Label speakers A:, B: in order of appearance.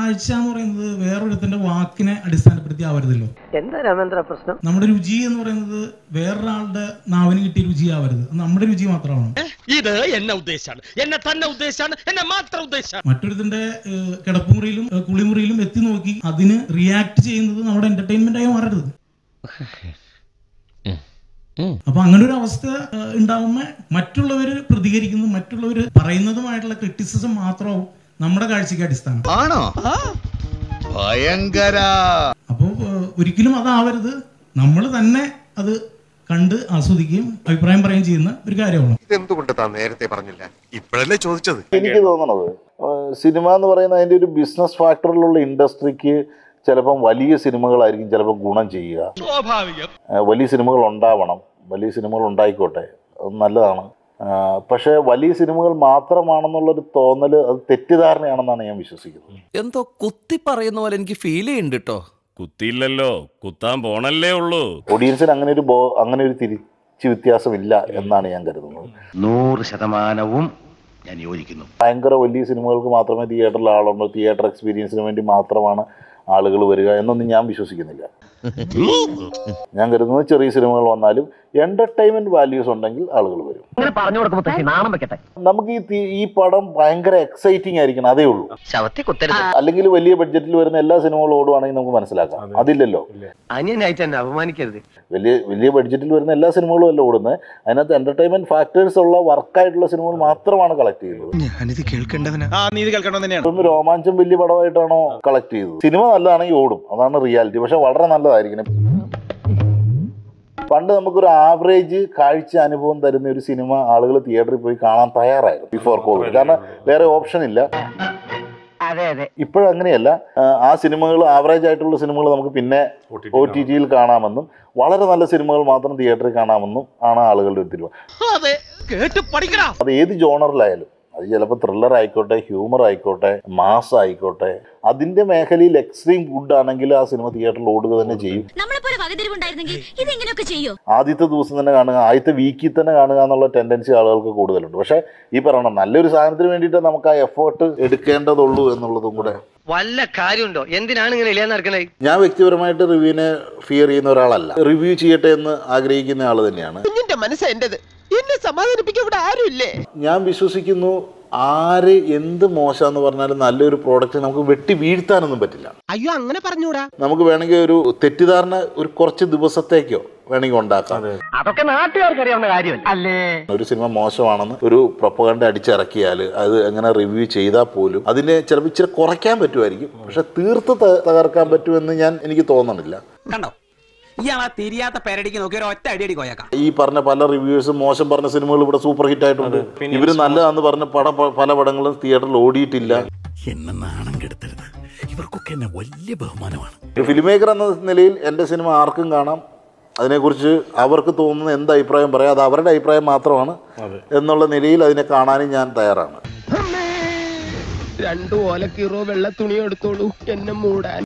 A: കാഴ്ച എന്ന് പറയുന്നത് വേറൊരുത്തിന്റെ വാക്കിനെ അടിസ്ഥാനപ്പെടുത്തി ആവരുതല്ലോ
B: എന്താ രാമേന്ദ്ര പ്രശ്നം
A: നമ്മുടെ രുചി എന്ന് പറയുന്നത് വേറൊരാളുടെ നാവിന് കിട്ടിയ രുചി ആവരുത് അത് നമ്മുടെ രുചി മാത്രമാണ്
C: ഇത് എന്നെ ഉദ്ദേശാണ് എന്നെ തന്നെ ഉദ്ദേശാണ് എന്നെ മാത്രം ഉദ്ദേശാണ്
A: മറ്റൊരുത്തിന്റെ ഏഹ്, കിടപ്പുമുറിയിലും ഏഹ്, കുളിമുറിയിലും എത്തി നോക്കി അതിന് റിയാക്ട് ചെയ്യുന്നത് നമ്മുടെ എന്റർടൈൻമെന്റ് ആയി മാറരുത് അപ്പൊ അങ്ങനെ ഒരു അവസ്ഥ ഏഹ്, ഉണ്ടാവുമ്പോ മറ്റുള്ളവര് പ്രതികരിക്കുന്നതും മറ്റുള്ളവര് പറയുന്നതുമായിട്ടുള്ള ക്രിറ്റിസിസം മാത്രമാവും നമ്മുടെ കാഴ്ചയ്ക്ക് അടിസ്ഥാനം
D: ആണോ ഭയങ്കര
A: അപ്പോൾ ഒരിക്കലും അതാവരുത് നമ്മൾ തന്നെ അത് കണ്ട് ആസ്വദിക്കുകയും അഭിപ്രായം പറയുകയും ചെയ്യുന്ന ഒരു കാര്യമാണ്
E: ഇതെന്തുകൊണ്ട് താൻ നേരത്തെ പറഞ്ഞില്ല ഇപ്പോഴല്ലേ ചോദിച്ചത്
F: എനിക്ക് തോന്നണത് ഏഹ് സിനിമ എന്ന് പറയുന്ന അതിൻ്റെ ഒരു ബിസിനസ് ഫാക്ടറിലുള്ള ഇൻഡസ്ട്രിക്ക് ചിലപ്പം വലിയ സിനിമകളായിരിക്കും ചിലപ്പോൾ ഗുണം ചെയ്യുക
C: സ്വാഭാവികം
F: ഏഹ് വലിയ സിനിമകൾ ഉണ്ടാവണം വലിയ സിനിമകൾ ഉണ്ടായിക്കോട്ടെ അത് നല്ലതാണ് ആഹ് പക്ഷേ വലിയ സിനിമകൾ മാത്രമാണെന്നുള്ളൊരു തോന്നൽ അത് തെറ്റിദ്ധാരണയാണെന്നാണ് ഞാൻ വിശ്വസിക്കുന്നത്
G: എന്തോ കുത്തി പറയുന്ന പോലെ എനിക്ക് ഫീൽ ചെയ്യുന്നുണ്ട് കേട്ടോ
H: കുത്തിയില്ലല്ലോ കുത്താൻ പോണല്ലേ ഉള്ളൂ
F: ഓഡിയൻസിന് അങ്ങനെ ഒരു ബോ അങ്ങനെ ഒരു തിരിച്ചു വ്യത്യാസമില്ല എന്നാണ് ഞാൻ കരുതുന്നത്
D: നൂറ് ശതമാനവും ഞാൻ യോജിക്കുന്നു
F: ഭയങ്കര വലിയ സിനിമകൾക്ക് മാത്രമേ തിയേറ്ററിൽ ആളുള്ളൂ തിയേറ്റർ എക്സ്പീരിയൻസിന് വേണ്ടി മാത്രമാണ് ആളുകൾ വരിക എന്നൊന്നും ഞാൻ വിശ്വസിക്കുന്നില്ല ഞാൻ കരുതുന്നത് ചെറിയ സിനിമകൾ വന്നാലും എന്റർടൈൻമെന്റ് വാല്യൂസ് ഉണ്ടെങ്കിൽ ആളുകൾ വരും
B: അങ്ങനെ പറഞ്ഞു കൊടുക്കുമ്പോ തശ്ശി നാണം വെക്കട്ടെ
F: നമുക്ക് ഈ തി- ഈ പടം ഭയങ്കര എക്സൈറ്റിംഗ് ആയിരിക്കണം അതേ ഉള്ളൂ
B: ശവത്തി കുത്തരുത്
F: അല്ലെങ്കിൽ വലിയ ബഡ്ജറ്റിൽ വരുന്ന എല്ലാ സിനിമകളും ഓടുവാണെങ്കിൽ നമുക്ക് മനസ്സിലാക്കാം അതില്ലല്ലോ
B: അനിയനായിട്ട് എന്നെ അപമാനിക്കരുത്
F: വലിയ വലിയ ബഡ്ജറ്റിൽ വരുന്ന എല്ലാ സിനിമകളും അല്ല ഓടുന്നത് അതിനകത്ത് എന്റർടൈൻമെന്റ് ഫാക്ടേഴ്സ് ഉള്ള വർക്കായിട്ടുള്ള സിനിമകൾ മാത്രമാണ് കളക്ട് ചെയ്യുന്നത്
D: ഞാനിത് കേൾക്കേണ്ടവനാ
H: ആ നീതി കേൾക്കണം തന്നെയാണ്
F: ഒന്ന് രോമാഞ്ചം വലിയ പടമായിട്ടാണോ കളക്ട് ചെയ്തത് സിനിമ നല്ലതാണെങ്കിൽ ഓടും അതാണ് റിയാലിറ്റി പക്ഷെ വളരെ നല്ലതായിരിക്കണം പണ്ട് നമുക്കൊരു ആവറേജ് കാഴ്ച അനുഭവം തരുന്ന ഒരു സിനിമ ആളുകൾ തിയേറ്ററിൽ പോയി കാണാൻ തയ്യാറായിരുന്നു ബിഫോർ കോവിഡ് കാരണം വേറെ ഓപ്ഷൻ ഇല്ല
B: അതെ അതെ
F: ഇപ്പോഴങ്ങനെയല്ല ആ, ആ സിനിമകൾ ആവറേജ് ആയിട്ടുള്ള സിനിമകൾ നമുക്ക് പിന്നെ ഒ ടി ടിയിൽ കാണാമെന്നും വളരെ നല്ല സിനിമകൾ മാത്രം തിയേറ്ററിൽ കാണാമെന്നും ആണ് ആളുകളുടെ ഒരു തീരുമാനം
C: അതെ കേട്ട് പഠിക്കടാ
F: അത് ഏത് ജോണറിലായാലും അത് ചിലപ്പോൾ ത്രില്ലർ ആയിക്കോട്ടെ ഹ്യൂമർ ആയിക്കോട്ടെ മാസ് ആയിക്കോട്ടെ അതിന്റെ മേഖലയിൽ എക്സ്ട്രീം ഫുഡ് ആണെങ്കിൽ ആ സിനിമ തിയേറ്ററിൽ ഓടുക തന്നെ ചെയ്യും
I: നമ്മളെ പോലെ വകതിരിവുണ്ടായിരുന്നെങ്കിൽ ഇതെങ്ങനെയൊക്കെ ചെയ്യോ
F: ആദ്യത്തെ ദിവസം തന്നെ കാണുക ആദ്യത്തെ വീക്കിൽ തന്നെ കാണുക എന്നുള്ള ടെൻഡൻസി ആളുകൾക്ക് കൂടുതലുണ്ട് പക്ഷേ ഈ പറയണം നല്ലൊരു സാധനത്തിന് വേണ്ടിയിട്ട് നമുക്ക് ആ എഫേർട്ട് എടുക്കേണ്ടതുള്ളൂ എന്നുള്ളതും കൂടെ
B: വല്ല കാര്യമുണ്ടോ എന്തിനാണ് ഇങ്ങനെ ഇല്ലാന്ന് നടക്കണേ
F: ഞാൻ വ്യക്തിപരമായിട്ട് റിവ്യൂവിനെ ഫിയർ ചെയ്യുന്ന ഒരാളല്ല റിവ്യൂ ചെയ്യട്ടെ എന്ന് ആഗ്രഹിക്കുന്ന ആൾ തന്നെയാണ്
C: കുഞ്ഞിന്റെ മനസ്സ് എന്റേത് എന്നെ സമാധാനിപ്പിക്കാൻ ഇവിടെ ആരുമില്ലേ
F: ഞാൻ വിശ്വസിക്കുന്നു ആര് എന്ത് മോശമെന്ന് പറഞ്ഞാലും നല്ലൊരു പ്രോഡക്റ്റ് നമുക്ക് വെട്ടി വീഴ്ത്താനൊന്നും പറ്റില്ല
C: അയ്യോ അങ്ങനെ പറഞ്ഞൂടാ
F: നമുക്ക് വേണമെങ്കിൽ ഒരു തെറ്റിദ്ധാരണ ഒരു കുറച്ച് ദിവസത്തേക്കോ വേണമെങ്കിൽ ഉണ്ടാക്കാം
B: അതൊക്കെ നാട്ടുകാർക്ക് അറിയാവുന്ന കാര്യമല്ല അല്ലേ
F: ഒരു സിനിമ മോശമാണെന്ന് ഒരു പ്രൊപ്പകണ്ട അടിച്ചിറക്കിയാൽ അത് എങ്ങനെ റിവ്യൂ ചെയ്താൽ പോലും അതിനെ ചിലപ്പോൾ ഇച്ചിരി കുറയ്ക്കാൻ പറ്റുമായിരിക്കും പക്ഷെ തീർത്ത് ത- തകർക്കാൻ പറ്റുമെന്ന് ഞാൻ എനിക്ക് തോന്നണില്ല
G: കണ്ടോ ഇയാളാ തിരിയാത്ത പേരടിക്ക് നോക്കി ഒരു ഒറ്റ അടിയടി കോയക്കാം
F: ഈ പറഞ്ഞ പല റിവ്യൂസും മോശം പറഞ്ഞ സിനിമകൾ ഇവിടെ സൂപ്പർ ഹിറ്റ് ആയിട്ടുണ്ട് ഇവര് നല്ലതാന്ന് പറഞ്ഞ പടം പ- പല പടങ്ങളും തിയേറ്ററിൽ ഓടിയിട്ടില്ല
D: എന്നെ നാണം കെടുത്തരുത് ഇവർക്കൊക്കെ എന്നെ വലിയ ബഹുമാനമാണ്
F: ഒരു ഫിലിം മേക്കർ എന്ന നിലയിൽ എൻ്റെ സിനിമ ആർക്കും കാണാം അതിനെക്കുറിച്ച് അവർക്ക് തോന്നുന്ന എന്ത് അഭിപ്രായം പറയാം അത് അവരുടെ അഭിപ്രായം മാത്രമാണ് എന്നുള്ള നിലയിൽ അതിനെ കാണാനും ഞാൻ തയ്യാറാണ്
C: രണ്ടു ഓലക്കീറോ വെള്ള തുണി എടുത്തോളൂ എന്നെ മൂടാൻ